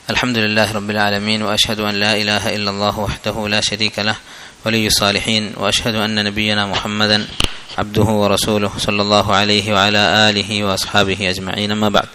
الحمد لله رب العالمين واشهد ان لا اله الا الله وحده لا شريك له ولي الصالحين واشهد ان نبينا محمدا عبده ورسوله صلى الله عليه وعلى اله واصحابه اجمعين اما بعد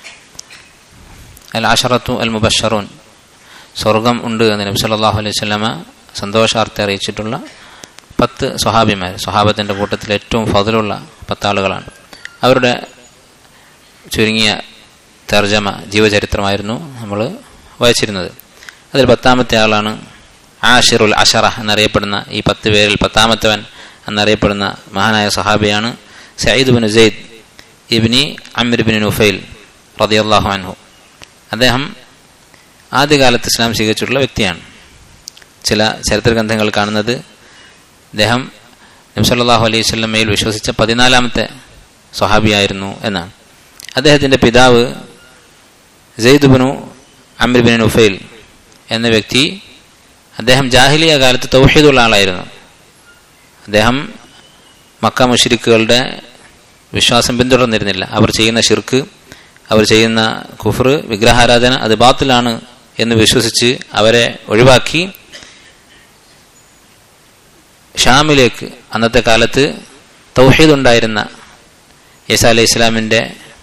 العشرة المبشرون സ്വർഗം ഉണ്ട് എന്ന് നബി സല്ലല്ലാഹു അലൈഹി വസല്ലമ സന്തോഷാർത്ഥം അറിയിച്ചിട്ടുള്ള പത്ത് സ്വഹാബിമാർ സ്വഹാബത്തിന്റെ കൂട്ടത്തിൽ ഏറ്റവും ഫതിലുള്ള പത്താളുകളാണ് അവരുടെ ചുരുങ്ങിയ തർജമ ജീവചരിത്രമായിരുന്നു നമ്മൾ വായിച്ചിരുന്നത് അതിൽ പത്താമത്തെ ആളാണ് ആഷിറുൽ അഷറ എന്നറിയപ്പെടുന്ന ഈ പത്ത് പേരിൽ പത്താമത്തവൻ എന്നറിയപ്പെടുന്ന മഹാനായ സഹാബിയാണ് Saeed bin Zaid ibn Amir bin Nufail റതിയല്ലാഹു അൻഹു അദ്ദേഹം ആദ്യകാലത്ത് ഇസ്ലാം സ്വീകരിച്ചിട്ടുള്ള വ്യക്തിയാണ് ചില ചരിത്ര ഗ്രന്ഥങ്ങൾ കാണുന്നത് അദ്ദേഹം നബ്സല്ലാഹു അലൈഹി സ്വല്ലമ്മയിൽ വിശ്വസിച്ച പതിനാലാമത്തെ സ്വഹാബിയായിരുന്നു എന്നാണ് അദ്ദേഹത്തിൻ്റെ പിതാവ് സെയ്ദുബിനു അമിർബിൻ ഉഫൈൽ എന്ന വ്യക്തി അദ്ദേഹം ജാഹിലിയ കാലത്ത് തൗഹീദുള്ള ആളായിരുന്നു അദ്ദേഹം മക്ക മുഷരിക്കുകളുടെ വിശ്വാസം പിന്തുടർന്നിരുന്നില്ല അവർ ചെയ്യുന്ന ഷിർക്ക് അവർ ചെയ്യുന്ന കുഫർ വിഗ്രഹാരാധന അത് ബാത്തിലാണ് എന്ന് വിശ്വസിച്ച് അവരെ ഒഴിവാക്കി ഷാമിലേക്ക് അന്നത്തെ കാലത്ത് തൗഹീദ് ഉണ്ടായിരുന്ന യേസ അലൈഹി ഇസ്ലാമിൻ്റെ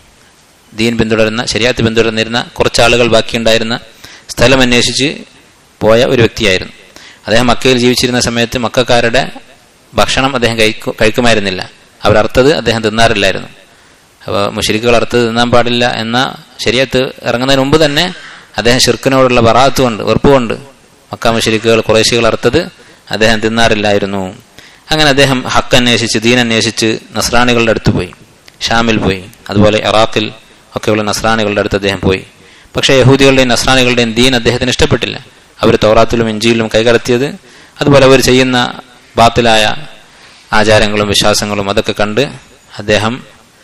ദീൻ പിന്തുടരുന്ന ശരിയാത്ത് പിന്തുടർന്നിരുന്ന കുറച്ചാളുകൾ ബാക്കിയുണ്ടായിരുന്ന സ്ഥലം അന്വേഷിച്ച് പോയ ഒരു വ്യക്തിയായിരുന്നു അദ്ദേഹം മക്കയിൽ ജീവിച്ചിരുന്ന സമയത്ത് മക്കാരുടെ ഭക്ഷണം അദ്ദേഹം കഴിക്കു കഴിക്കുമായിരുന്നില്ല അവരർത്ഥത് അദ്ദേഹം തിന്നാറില്ലായിരുന്നു അപ്പോൾ മുഷരിക്കുകൾ അർത്ഥത് തിന്നാൻ പാടില്ല എന്ന ശരിയത്ത് ഇറങ്ങുന്നതിന് മുമ്പ് തന്നെ അദ്ദേഹം ഷിർക്കിനോടുള്ള ബറാത്ത് കൊണ്ട് വെറുപ്പ് കൊണ്ട് മക്ക മുഷരിക്കുകൾ കുറേശികൾ അർത്ഥത് അദ്ദേഹം തിന്നാറില്ലായിരുന്നു അങ്ങനെ അദ്ദേഹം ഹക്ക് അന്വേഷിച്ച് ദീൻ അന്വേഷിച്ച് നസ്രാണികളുടെ അടുത്ത് പോയി ഷാമിൽ പോയി അതുപോലെ ഇറാഖിൽ ഒക്കെയുള്ള നസ്രാണികളുടെ അടുത്ത് അദ്ദേഹം പോയി പക്ഷേ യഹൂദികളുടെയും നസ്രാണികളുടെയും ദീൻ അദ്ദേഹത്തിന് ഇഷ്ടപ്പെട്ടില്ല അവർ തോറാത്തിലും ഇഞ്ചിയിലും കൈകടത്തിയത് അതുപോലെ അവർ ചെയ്യുന്ന ബാത്തിലായ ആചാരങ്ങളും വിശ്വാസങ്ങളും അതൊക്കെ കണ്ട് അദ്ദേഹം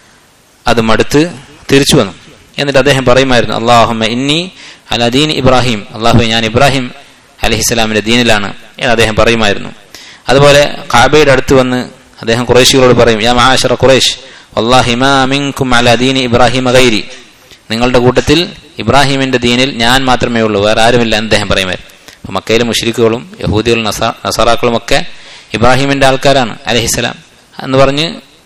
അത് മടുത്ത് തിരിച്ചു വന്നു എന്നിട്ട് അദ്ദേഹം പറയുമായിരുന്നു അള്ളാഹുമ്മ ഇന്നി അലദീൻ ഇബ്രാഹിം അള്ളാഹു ഞാൻ ഇബ്രാഹിം അലഹിസ്സലാമിന്റെ ദീനിലാണ് എന്ന് അദ്ദേഹം പറയുമായിരുന്നു അതുപോലെ കാബയുടെ അടുത്ത് വന്ന് അദ്ദേഹം കുറേശികളോട് പറയും യാ മഹാശറ ഖുറൈഷ് അള്ളാഹിമാമിൻകും അലദീൻ ഇബ്രാഹിം ഗൈരി നിങ്ങളുടെ കൂട്ടത്തിൽ ഇബ്രാഹിമിന്റെ ദീനിൽ ഞാൻ മാത്രമേ ഉള്ളൂ വേറെ ആരുമില്ല എന്ന് അദ്ദേഹം പറയുമായിരുന്നു അപ്പൊ മക്കയിലെ മുഷരിക്കുകളും യഹൂദികളും നസാറാക്കളും ഒക്കെ ഇബ്രാഹിമിന്റെ ആൾക്കാരാണ് അലഹിസ്സലാം എന്ന് പറഞ്ഞ്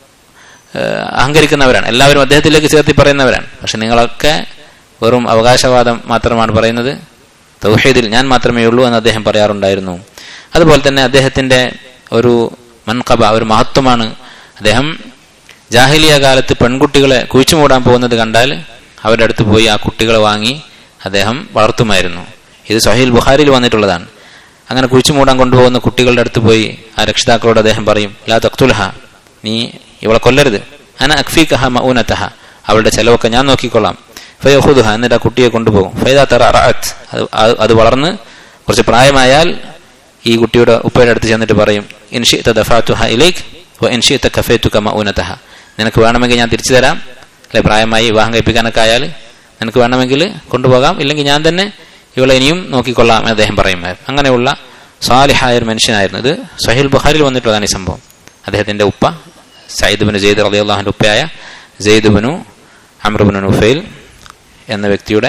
അഹങ്കരിക്കുന്നവരാണ് എല്ലാവരും അദ്ദേഹത്തിലേക്ക് ചേർത്തി പറയുന്നവരാണ് പക്ഷെ നിങ്ങളൊക്കെ വെറും അവകാശവാദം മാത്രമാണ് പറയുന്നത് തൗഹീദിൽ ഞാൻ മാത്രമേ ഉള്ളൂ എന്ന് അദ്ദേഹം പറയാറുണ്ടായിരുന്നു അതുപോലെ തന്നെ അദ്ദേഹത്തിന്റെ ഒരു മൻകബ ഒരു മഹത്വമാണ് അദ്ദേഹം ജാഹിലിയ കാലത്ത് പെൺകുട്ടികളെ കുഴിച്ചു മൂടാൻ പോകുന്നത് കണ്ടാൽ അവരുടെ അടുത്ത് പോയി ആ കുട്ടികളെ വാങ്ങി അദ്ദേഹം വളർത്തുമായിരുന്നു ഇത് സഹീൽ ബുഹാരിൽ വന്നിട്ടുള്ളതാണ് അങ്ങനെ കുഴിച്ചു മൂടാൻ കൊണ്ടുപോകുന്ന കുട്ടികളുടെ അടുത്ത് പോയി ആ രക്ഷിതാക്കളോട് അദ്ദേഹം പറയും ലാ തക്തുൽഹ നീ ഇവളെ കൊല്ലരുത് അന അക്ഫീഖഹ മൗനത്തഹ അവളുടെ ചെലവൊക്കെ ഞാൻ നോക്കിക്കൊള്ളാം ഫയഹുദുഹ എന്നിട്ട് ആ കുട്ടിയെ കൊണ്ടുപോകും ഫൈദ തറ അത് അത് വളർന്ന് കുറച്ച് പ്രായമായാൽ ഈ കുട്ടിയുടെ ഉപ്പയുടെ അടുത്ത് ചെന്നിട്ട് പറയും ഇൻഷിത്ത ദഫാത്തുഹ ഇലേക്ക് ഇൻഷിത്ത കഫേത്തുക മൗനത്തഹ നിനക്ക് വേണമെങ്കിൽ ഞാൻ തിരിച്ചു തരാം അല്ലെ പ്രായമായി വിവാഹം കഴിപ്പിക്കാനൊക്കെ ആയാൽ നിനക്ക് വേണമെങ്കിൽ കൊണ്ടുപോകാം ഇല്ലെങ്കിൽ ഞാൻ തന്നെ ഇവളെ ഇനിയും നോക്കിക്കൊള്ളാം എന്ന് അദ്ദേഹം പറയുമായിരുന്നു അങ്ങനെയുള്ള സാലിഹായ ഒരു മനുഷ്യനായിരുന്നു ഇത് സഹിൽ ബുഹാരിൽ വന്നിട്ടുള്ളതാണ് ഈ സംഭവം അദ്ദേഹത്തിന്റെ ഉപ്പ സയ്യിദ് ബിൻ ജെയ്ദ് റലി അള്ളാഹുന്റെ ഉപ്പയായ ജെയ്ദ് ബിനു അമ്രബിനു നുഫൈൽ എന്ന വ്യക്തിയുടെ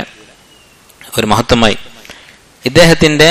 ഒരു മഹത്വമായി ഇദ്ദേഹത്തിന്റെ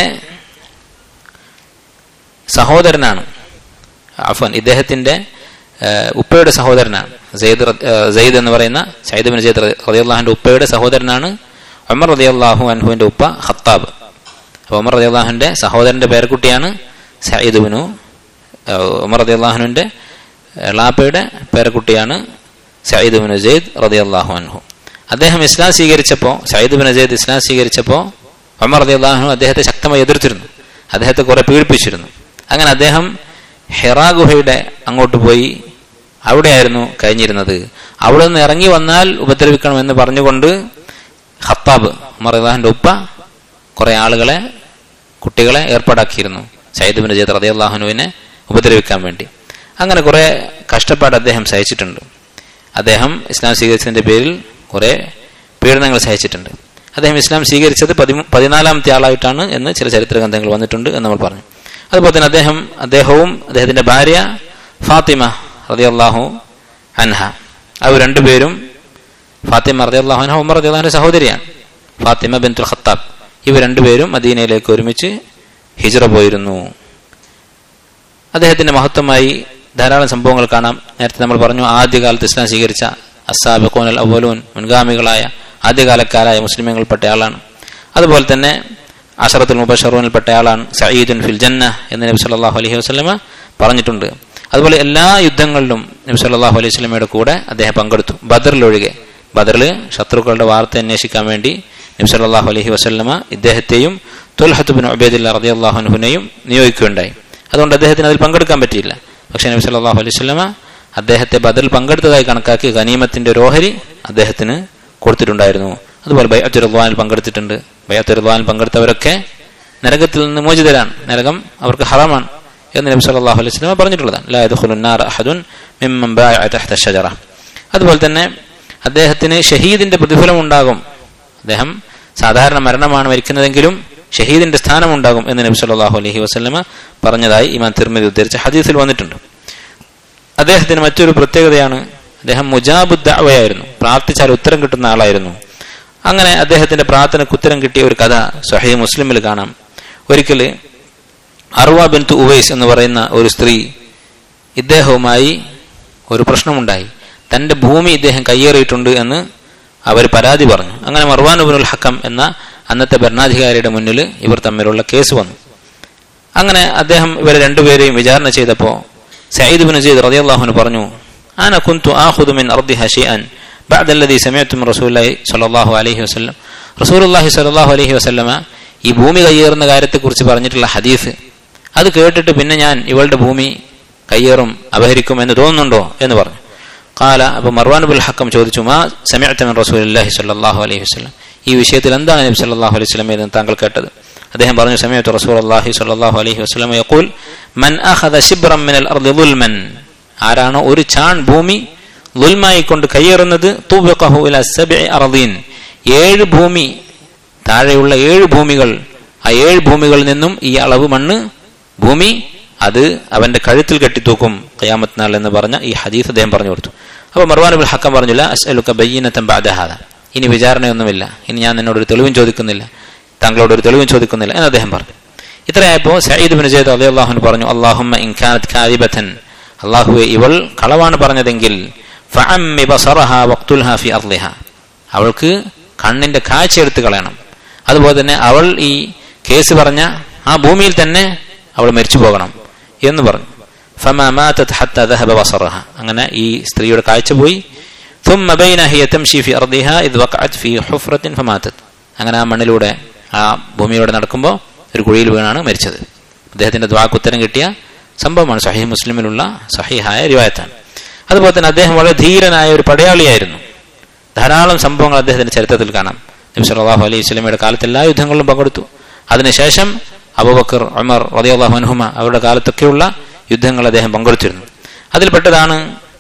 സഹോദരനാണ് അഫൻ ഇദ്ദേഹത്തിന്റെ ഉപ്പയുടെ സഹോദരനാണ് സെയ്ദ് സെയ്ദ് എന്ന് പറയുന്ന സയ്യിദ് ബിൻ ജെയ്ദ് റതിയല്ലാഹുന്റെ ഉപ്പയുടെ സഹോദരനാണ് ഉമർ റതിയല്ലാഹു അൻഹുവിന്റെ ഉപ്പ ഖത്താബ് അപ്പോൾ ഉമർ റതിയല്ലാഹുവിന്റെ സഹോദരന്റെ പേരക്കുട്ടിയാണ് സയ്യിദ് ബിനു ഉമർ റതിയല്ലാഹുവിന്റെ എളാപ്പയുടെ പേരക്കുട്ടിയാണ് സയ്യിദ് ബിൻ സെയ്ദ് റതിയല്ലാഹു അൻഹു അദ്ദേഹം ഇസ്ലാം സ്വീകരിച്ചപ്പോൾ സയ്യിദ് ബിൻ സെയ്ദ് ഇസ്ലാം സ്വീകരിച്ചപ്പോൾ ഉമർ റതിയല്ലാഹു അദ്ദേഹത്തെ ശക്തമായി എതിർത്തിരുന്നു അദ്ദേഹത്തെ കുറെ പീഡിപ്പിച്ചിരുന്നു അങ്ങനെ അദ്ദേഹം ഹെറാ ഗുഹയുടെ അങ്ങോട്ട് പോയി അവിടെയായിരുന്നു കഴിഞ്ഞിരുന്നത് അവിടെ നിന്ന് ഇറങ്ങി വന്നാൽ ഉപദ്രവിക്കണം എന്ന് പറഞ്ഞുകൊണ്ട് ഖത്താബ് ഉമർ അള്ളാഹിന്റെ ഉപ്പ കുറെ ആളുകളെ കുട്ടികളെ ഏർപ്പാടാക്കിയിരുന്നു സയ്യിദ് ബിൻ ജയ്ദ് റതി അള്ളാഹുനുവിനെ ഉപദ്രവിക്കാൻ വേണ്ടി അങ്ങനെ കുറെ കഷ്ടപ്പാട് അദ്ദേഹം സഹിച്ചിട്ടുണ്ട് അദ്ദേഹം ഇസ്ലാം സ്വീകരിച്ചതിന്റെ പേരിൽ കുറെ പീഡനങ്ങൾ സഹിച്ചിട്ടുണ്ട് അദ്ദേഹം ഇസ്ലാം സ്വീകരിച്ചത് പതി പതിനാലാമത്തെ ആളായിട്ടാണ് എന്ന് ചില ചരിത്ര ഗ്രന്ഥങ്ങൾ വന്നിട്ടുണ്ട് എന്ന് നമ്മൾ പറഞ്ഞു അതുപോലെ തന്നെ അദ്ദേഹം അദ്ദേഹവും അദ്ദേഹത്തിന്റെ ഭാര്യ ഫാത്തിമ റതിയല്ലാഹു അൻഹ അവർ രണ്ടുപേരും ഫാത്തിമ റതി അള്ളാഹുന ഉമർ റതി അള്ളാഹുന്റെ സഹോദരിയാണ് ഫാത്തിമ ബിൻതുൽ ഖത്താബ് ഇവർ രണ്ടുപേരും മദീനയിലേക്ക് ഒരുമിച്ച് ഹിജ്റ പോയിരുന്നു അദ്ദേഹത്തിന്റെ മഹത്വമായി ധാരാളം സംഭവങ്ങൾ കാണാം നേരത്തെ നമ്മൾ പറഞ്ഞു ആദ്യകാലത്ത് ഇസ്ലാം സ്വീകരിച്ച അസാബിഖോൻ അൽ അവലൂൻ മുൻഗാമികളായ ആദ്യകാലക്കാരായ മുസ്ലിമുകൾപ്പെട്ട ആളാണ് അതുപോലെ തന്നെ അഷറത്തുൽ മുബഷറൂനിൽപ്പെട്ട ആളാണ് സയ്യിദുൻ ഫിൽ ജന്ന എന്ന് നബി സല്ലല്ലാഹു അലൈഹി വസല്ലമ പറഞ്ഞിട്ടുണ്ട് അതുപോലെ എല്ലാ യുദ്ധങ്ങളിലും നബി സല്ലല്ലാഹു അലൈഹി വസല്ലമയുടെ കൂടെ അദ്ദേഹം പങ്കെടുത്തു ബദറിലൊഴികെ ബദറിൽ ശത്രുക്കളുടെ വാർത്ത അന്വേഷിക്കാൻ വേണ്ടി നബി സല്ലല്ലാഹു അലൈഹി വസല്ലമ ഇദ്ദേഹത്തെയും തുൽഹത്ത് ബിൻ ഉബൈദില്ല റളിയല്ലാഹു അൻഹുനെയും നിയോഗിക്കുകയുണ്ടായി അതുകൊണ്ട് അദ്ദേഹത്തിന് അതിൽ പങ്കെടുക്കാൻ പറ്റിയില്ല പക്ഷേ നബി സല്ലല്ലാഹു അലൈഹി വസല്ലമ അദ്ദേഹത്തെ ബദറിൽ പങ്കെടുത്തതായി കണക്കാക്കി ഗനീമത്തിന്റെ ഒരു ഓഹരി അദ്ദേഹത്തിന് കൊടുത്തിട്ടുണ്ടായിരുന്നു അതുപോലെ ബൈഅത്തുറുദ്വാനിൽ പങ്കെടുത്തിട്ടുണ്ട് ബൈഅത്തുറുദ്വാനിൽ പങ്കെടുത്തവരൊക്കെ നരകത്തിൽ നിന്ന് മോചിതരാണ് നരകം അവർക്ക് ഹറാമാണ് എന്ന് നബി സല്ലല്ലാഹു അലൈഹി വസല്ലം പറഞ്ഞിട്ടുള്ളതാണ് ലാ യദ്ഖുലുൻ നാർ അഹദുൻ മിമ്മൻ ബാഅ തഹ്ത ഷജറ അതുപോലെ തന്നെ അദ്ദേഹത്തിന് ഷഹീദിന്റെ പ്രതിഫലം ഉണ്ടാകും അദ്ദേഹം സാധാരണ മരണമാണ് മരിക്കുന്നതെങ്കിലും ഷഹീദിന്റെ സ്ഥാനമുണ്ടാകും എന്ന് നബി സല്ലല്ലാഹു അലൈഹി വസല്ലമ പറഞ്ഞതായി ഇമാം തിർമിദി ഉദ്ധരിച്ച ഹദീസിൽ വന്നിട്ടുണ്ട് അദ്ദേഹത്തിന് മറ്റൊരു പ്രത്യേകതയാണ് അദ്ദേഹം മുജാബുദ്ദാവയായിരുന്നു പ്രാർത്ഥിച്ചാൽ ഉത്തരം കിട്ടുന്ന ആളായിരുന്നു അങ്ങനെ അദ്ദേഹത്തിന്റെ പ്രാർത്ഥനയ്ക്ക് ഉത്തരം കിട്ടിയ ഒരു കഥ സഹീ മുസ്ലിമിൽ കാണാം ഒരിക്കൽ അർവ ബിൻതു ഉവൈസ് എന്ന് പറയുന്ന ഒരു സ്ത്രീ ഇദ്ദേഹവുമായി ഒരു പ്രശ്നമുണ്ടായി തന്റെ ഭൂമി ഇദ്ദേഹം കയ്യേറിയിട്ടുണ്ട് എന്ന് അവർ പരാതി പറഞ്ഞു അങ്ങനെ മർവാൻ ഉബിനുൽ ഹക്കം എന്ന അന്നത്തെ ഭരണാധികാരിയുടെ മുന്നിൽ ഇവർ തമ്മിലുള്ള കേസ് വന്നു അങ്ങനെ അദ്ദേഹം ഇവരെ രണ്ടുപേരെയും വിചാരണ ചെയ്തപ്പോൾ സയ്യിദ് ബിൻ സയ്യിദ് റളിയല്ലാഹുവിന് പറഞ്ഞു അന കുന്തു ആഖുദു മിൻ അർദിഹ ഷൈഅൻ بعد الذي سمعت من رسول الله صلى الله عليه وسلم رسول الله صلى الله عليه وسلم ഈ ഭൂമി കയ്യേറുന്ന കാര്യത്തെക്കുറിച്ച് പറഞ്ഞിട്ടുള്ള ഹദീസ് അത് കേട്ടിട്ട് പിന്നെ ഞാൻ ഇവളുടെ ഭൂമി കയ്യേറും അപഹരിക്കും എന്ന് തോന്നുന്നുണ്ടോ എന്ന് പറഞ്ഞു കാല അപ്പൊ മർവാൻ ബുൽ ഹക്കം ചോദിച്ചു മാ സമയത്തമൻ റസൂലി സല്ലാഹു അലൈഹി വസ്ലം ഈ വിഷയത്തിൽ എന്താണ് നബി സല്ലാഹു അലൈഹി വസ്ലം എന്ന് താങ്കൾ കേട്ടത് അദ്ദേഹം പറഞ്ഞു സമയത്ത് റസൂൽ അള്ളാഹി സല്ലാഹു അലൈഹി വസ്ലം യഖൂൽ മൻ അഖദ ശിബ്റം മിനൽ അർദി ദുൽമൻ ആരാണോ ഒരു ചാൺ ഭൂമി ദുൽമായി കൊണ്ട് കയ്യേറുന്നത് തുവഖഹു ഇല സബ്ഇ അർദീൻ ഏഴ് ഭൂമി താഴെയുള്ള ഏഴ് ഭൂമികൾ ആ ഏഴ് ഭൂമികളിൽ നിന്നും ഈ അളവ് മണ്ണ് ഭൂമി അത് അവന്റെ കഴുത്തിൽ കെട്ടിത്തൂക്കും ഖയാമത്ത് നാൾ എന്ന് പറഞ്ഞ ഈ ഹദീസ് അദ്ദേഹം പറഞ്ഞു കൊടുത്തു അപ്പൊ മർവാനുബുൽ ഹക്കം പറഞ്ഞില്ല അസ്അലുക ബയ്യനത്തൻ ബാദഹാദ ഇനി വിചാരണയൊന്നുമില്ല ഇനി ഞാൻ നിന്നോട് ഒരു തെളിവും ചോദിക്കുന്നില്ല താങ്കളോട് ഒരു തെളിവും ചോദിക്കുന്നില്ല എന്ന് അദ്ദേഹം പറഞ്ഞു ഇത്രയായപ്പോൾ സയ്യിദ് ബിൻ ജയ്ദ് അലി അള്ളാഹുന് പറഞ്ഞു അള്ളാഹുമ്മ ഇൻകാനത് കാദിബത്തൻ അള്ളാഹുവെ ഇവൾ കളവാണ് പറഞ്ഞതെങ്കിൽ ഫഅമ്മി ബസറഹ വഖ്തുൽഹ ഫി അർളിഹ അവൾക്ക് കണ്ണിന്റെ കാഴ്ച എടുത്ത് കളയണം അതുപോലെ തന്നെ അവൾ ഈ കേസ് പറഞ്ഞ ആ ഭൂമിയിൽ തന്നെ അവൾ മരിച്ചു പോകണം എന്ന് പറഞ്ഞു ഫമാ മാതത് ഹത്ത ദഹബ ബസറഹ അങ്ങനെ ഈ സ്ത്രീയുടെ കാഴ്ച പോയി ثم بينها هي تمشي في أرضها إذ وقعت في حفرة فماتت അങ്ങനെ ആ മണ്ണിലൂടെ ആ ഭൂമിയിലൂടെ നടക്കുമ്പോൾ ഒരു കുഴിയിൽ വീണാണ് മരിച്ചത് അദ്ദേഹത്തിന്റെ ദ്വാക്ക് ഉത്തരം കിട്ടിയ സംഭവമാണ് സഹീഹ് മുസ്ലിമിലുള്ള സഹീഹായ റിവായത്താണ് അതുപോലെ തന്നെ അദ്ദേഹം വളരെ ധീരനായ ഒരു പടയാളിയായിരുന്നു ധാരാളം സംഭവങ്ങൾ അദ്ദേഹത്തിന്റെ ചരിത്രത്തിൽ കാണാം നബി സല്ലല്ലാഹു അലൈഹി സ്വലമയുടെ കാലത്ത് എല്ലാ യുദ്ധങ്ങളിലും പങ്കെടുത്തു അതിനുശേഷം അബൂബക്കർ ഉമർ റളിയല്ലാഹു അൻഹുമ അവരുടെ കാലത്തൊക്കെയുള്ള യുദ്ധങ്ങൾ അദ്ദേഹം പങ്കെടുത്തിരുന്നു അതിൽപ്പെട്ടതാണ്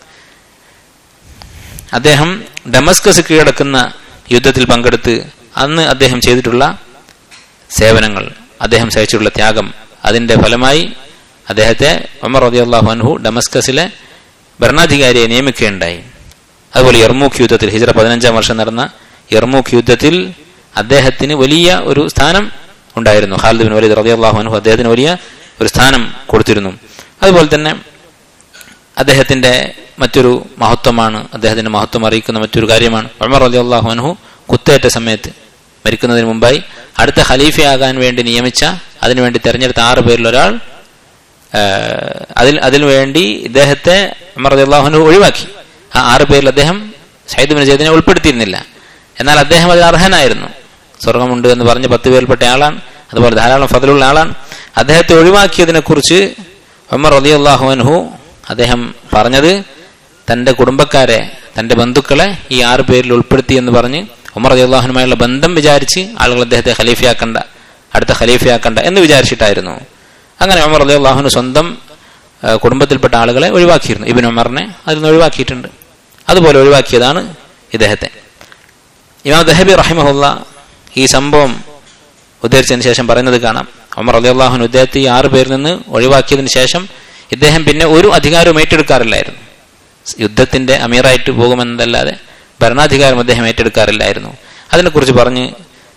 അദ്ദേഹം ഡമസ്കസ് കീഴടക്കുന്ന യുദ്ധത്തിൽ പങ്കെടുത്ത് അന്ന് അദ്ദേഹം ചെയ്തിട്ടുള്ള സേവനങ്ങൾ അദ്ദേഹം സഹിച്ചിട്ടുള്ള ത്യാഗം അതിന്റെ ഫലമായി അദ്ദേഹത്തെ ഉമർ റളിയല്ലാഹു അൻഹു ഡമസ്കസിലെ ഭരണാധികാരിയെ നിയമിക്കുകയുണ്ടായി അതുപോലെ യർമൂഖ് യുദ്ധത്തിൽ ഹിജറ പതിനഞ്ചാം വർഷം നടന്ന യർമൂഖ് യുദ്ധത്തിൽ അദ്ദേഹത്തിന് വലിയ ഒരു സ്ഥാനം ഉണ്ടായിരുന്നു ഖാലിദ് ബിൻ വലീദ് റളിയല്ലാഹു അൻഹു അദ്ദേഹത്തിന് വലിയ ഒരു സ്ഥാനം കൊടുത്തിരുന്നു അതുപോലെ തന്നെ അദ്ദേഹത്തിന്റെ മറ്റൊരു മഹത്വമാണ് അദ്ദേഹത്തിന്റെ മഹത്വം അറിയിക്കുന്ന മറ്റൊരു കാര്യമാണ് ഉമർ റളിയല്ലാഹു അൻഹു കുത്തേറ്റ സമയത്ത് മരിക്കുന്നതിന് മുമ്പായി അടുത്ത ഖലീഫയാകാൻ വേണ്ടി നിയമിച്ച അതിനുവേണ്ടി തെരഞ്ഞെടുത്ത ആറ് പേരിൽ ഒരാൾ അതിൽ അതിനു വേണ്ടി ഇദ്ദേഹത്തെ ഉമർ റളിയല്ലാഹു അൻഹു ഒഴിവാക്കി ആ ആറ് പേരിൽ അദ്ദേഹം സയ്യിദ് ബിൻ ജയ്ദിനെ ഉൾപ്പെടുത്തിയിരുന്നില്ല എന്നാൽ അദ്ദേഹം അതിന് അർഹനായിരുന്നു സ്വർഗമുണ്ട് എന്ന് പറഞ്ഞ് പത്ത് പേരിൽപ്പെട്ട ആളാണ് അതുപോലെ ധാരാളം ഫതിലുള്ള ആളാണ് അദ്ദേഹത്തെ ഒഴിവാക്കിയതിനെ കുറിച്ച് ഉമർ റളിയല്ലാഹു അൻഹു അദ്ദേഹം പറഞ്ഞത് തന്റെ കുടുംബക്കാരെ തന്റെ ബന്ധുക്കളെ ഈ ആറ് പേരിൽ ഉൾപ്പെടുത്തി എന്ന് പറഞ്ഞ് ഉമർ റളിയല്ലാഹുനുമായുള്ള ബന്ധം വിചാരിച്ച് ആളുകൾ അദ്ദേഹത്തെ ഖലീഫയാക്കണ്ട അടുത്ത ഖലീഫയാക്കണ്ട എന്ന് വിചാരിച്ചിട്ടായിരുന്നു അങ്ങനെ ഉമർ റളിയല്ലാഹുനു സ്വന്തം കുടുംബത്തിൽപ്പെട്ട ആളുകളെ ഒഴിവാക്കിയിരുന്നു ഇബിൻ ഉമറിനെ അതിൽ നിന്ന് ഒഴിവാക്കിയിട്ടുണ്ട് അതുപോലെ ഒഴിവാക്കിയതാണ് ഇദ്ദേഹത്തെ ഇമാം ദഹബി റഹിമഹുല്ല ഈ സംഭവം ഉദ്ധരിച്ചതിന് ശേഷം പറയുന്നത് കാണാം ഉമർ അലി അള്ളാഹുൻ ഇദ്ദേഹത്തെ ഈ ആറ് പേരിൽ നിന്ന് ഒഴിവാക്കിയതിന് ശേഷം ഇദ്ദേഹം പിന്നെ ഒരു അധികാരവും ഏറ്റെടുക്കാറില്ലായിരുന്നു യുദ്ധത്തിന്റെ അമീറായിട്ട് പോകുമെന്നതല്ലാതെ ഭരണാധികാരം അദ്ദേഹം ഏറ്റെടുക്കാറില്ലായിരുന്നു അതിനെക്കുറിച്ച് പറഞ്ഞ്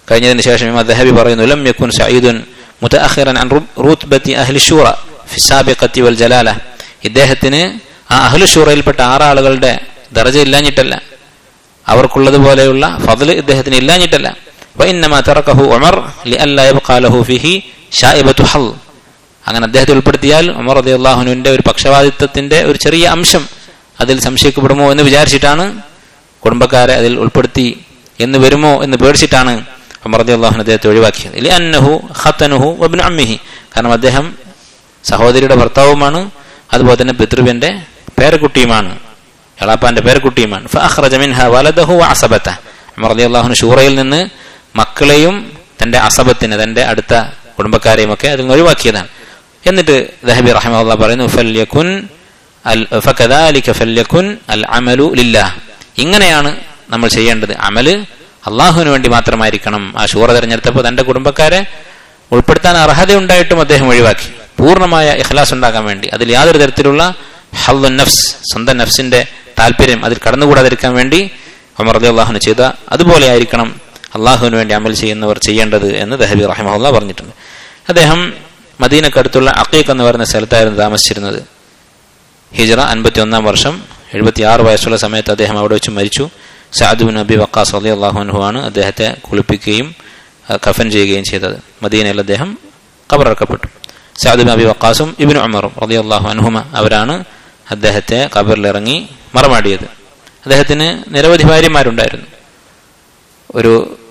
കഴിഞ്ഞതിന് ശേഷം ഇമാം ദഹബി പറയുന്നു ലം യക്കുൻ സഈദുൻ മുതഅഖിറൻ അൻ റൂത്ബത്തി അഹ്ലി ഷൂറ ഫി സാബിഖത്തി വൽ ജലാല ഇദ്ദേഹത്തിന് ആ അഹ്ലു ഷൂറയിൽപ്പെട്ട ആറാളുകളുടെ ദർജ ഇല്ലാഞ്ഞിട്ടല്ല അവർക്കുള്ളതുപോലെയുള്ള ഫضل ഇദ്ദേഹത്തിന് ഇല്ലാഞ്ഞിട്ടല്ല വഇന്നമാ തറക്കഹു ഉമർ ലിഅല്ലാ യബ്ഖാ ലഹു ഫിഹി ഷായിബത്തു ഹൽ അങ്ങനെ അദ്ദേഹത്തെ ഉൾപ്പെടുത്തിയാൽ ഉമർ റളിയല്ലാഹുവിന്റെ ഒരു പക്ഷപാതിത്വത്തിന്റെ ഒരു ചെറിയ അംശം അതിൽ സംശയിക്കപ്പെടുമോ എന്ന് വിചാരിച്ചിട്ടാണ് കുടുംബക്കാരെ അതിൽ ഉൾപ്പെടുത്തി എന്ന് വരുമോ എന്ന് പേടിച്ചിട്ടാണ് ഉമർ റളിയല്ലാഹു അദ്ദേഹത്തെ ഒഴിവാക്കിയത് ലിഅന്നഹു ഖതനുഹു വബ്നു അമ്മിഹി കാരണം അദ്ദേഹം സഹോദരിയുടെ ഭർത്താവുമാണ് അതുപോലെ തന്നെ പിതൃവിന്റെ പേരക്കുട്ടിയുമാണ് എളാപ്പാന്റെ പേരക്കുട്ടിയുമാണ് ഫഅഖ്റജ മിൻഹ വലദഹു വഅസബത ഉമർ റളിയല്ലാഹു ഷൂറയിൽ നിന്ന് മക്കളെയും തന്റെ അസബത്തിനെ തന്റെ അടുത്ത കുടുംബക്കാരെയും ഒക്കെ അതിൽ നിന്ന് ഒഴിവാക്കിയതാണ് എന്നിട്ട് ദഹബി റഹിമഹുല്ലാ പറയുന്നു ഫല്യകുൻ അൽ ഫകദാലിക ഫല്യകുൻ അൽ അമലു ലില്ലാഹ് ഇങ്ങനെയാണ് നമ്മൾ ചെയ്യേണ്ടത് അമല് അള്ളാഹുവിന് വേണ്ടി മാത്രമായിരിക്കണം ആ ഷൂറ തെരഞ്ഞെടുത്തപ്പോൾ തന്റെ കുടുംബക്കാരെ ഉൾപ്പെടുത്താൻ അർഹതയുണ്ടായിട്ടും അദ്ദേഹം ഒഴിവാക്കി പൂർണ്ണമായ ഇഖ്ലാസ് ഉണ്ടാക്കാൻ വേണ്ടി അതിൽ യാതൊരു തരത്തിലുള്ള ഹല്ലു നഫ്സ് സ്വന്തം നഫ്സിന്റെ താല്പര്യം അതിൽ കടന്നുകൂടാതിരിക്കാൻ വേണ്ടി ഉമർ അലി അള്ളാഹുന് ചെയ്ത അതുപോലെ ആയിരിക്കണം അള്ളാഹുവിന് വേണ്ടി അമൽ ചെയ്യുന്നവർ ചെയ്യേണ്ടത് എന്ന് ദഹബി റഹിമഹുല്ല പറഞ്ഞിട്ടുണ്ട് അദ്ദേഹം മദീനക്കടുത്തുള്ള അക്കീഖ് എന്ന് പറയുന്ന സ്ഥലത്തായിരുന്നു താമസിച്ചിരുന്നത് ഹിജറ അൻപത്തി ഒന്നാം വർഷം എഴുപത്തി ആറ് വയസ്സുള്ള സമയത്ത് അദ്ദേഹം അവിടെ വെച്ച് മരിച്ചു സാദുബിൻ നബി വക്കാസ് അലി അള്ളാഹുൻഹു ആണ് അദ്ദേഹത്തെ കുളിപ്പിക്കുകയും കഫൻ ചെയ്യുകയും ചെയ്തത് മദീനയിൽ അദ്ദേഹം കബറക്കപ്പെട്ടു സാദുബിൻ നബി വക്കാസും ഇബിൻ ഉമറും അലി അള്ളാഹു അൻഹുമ അവരാണ് അദ്ദേഹത്തെ കബറിലിറങ്ങി മറമാടിയത് അദ്ദേഹത്തിന് നിരവധി ഭാര്യമാരുണ്ടായിരുന്നു ഒരു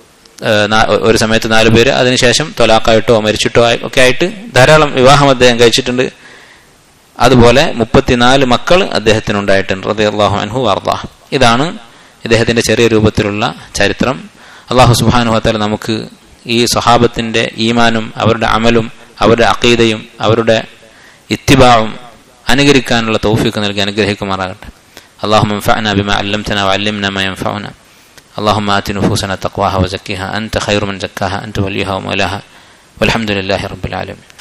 ഒരു സമയത്ത് നാലു പേര് അതിനുശേഷം തൊലാക്കായിട്ടോ മരിച്ചിട്ടോ ഒക്കെ ആയിട്ട് ധാരാളം വിവാഹം അദ്ദേഹം കഴിച്ചിട്ടുണ്ട് അതുപോലെ മുപ്പത്തിനാല് മക്കൾ അദ്ദേഹത്തിനുണ്ടായിട്ടുണ്ട് റതി അള്ളാഹു അൻഹു അർദാഹ് ഇതാണ് ഇദ്ദേഹത്തിന്റെ ചെറിയ രൂപത്തിലുള്ള ചരിത്രം അള്ളാഹു സുബാനുഹത്താൽ നമുക്ക് ഈ സ്വഹാബത്തിന്റെ ഈമാനും അവരുടെ അമലും അവരുടെ അക്കീതയും അവരുടെ ഇത്തിബാവും അനുകരിക്കാനുള്ള തൗഫീക്ക് നൽകി അനുഗ്രഹിക്കുമാറാകട്ടെ اللهم انفعنا بما علمتنا وعلمنا ما ينفعنا اللهم آت نفوسنا تقواها وزكها أنت خير من زكاها أنت وليها ومولاها والحمد لله رب العالمين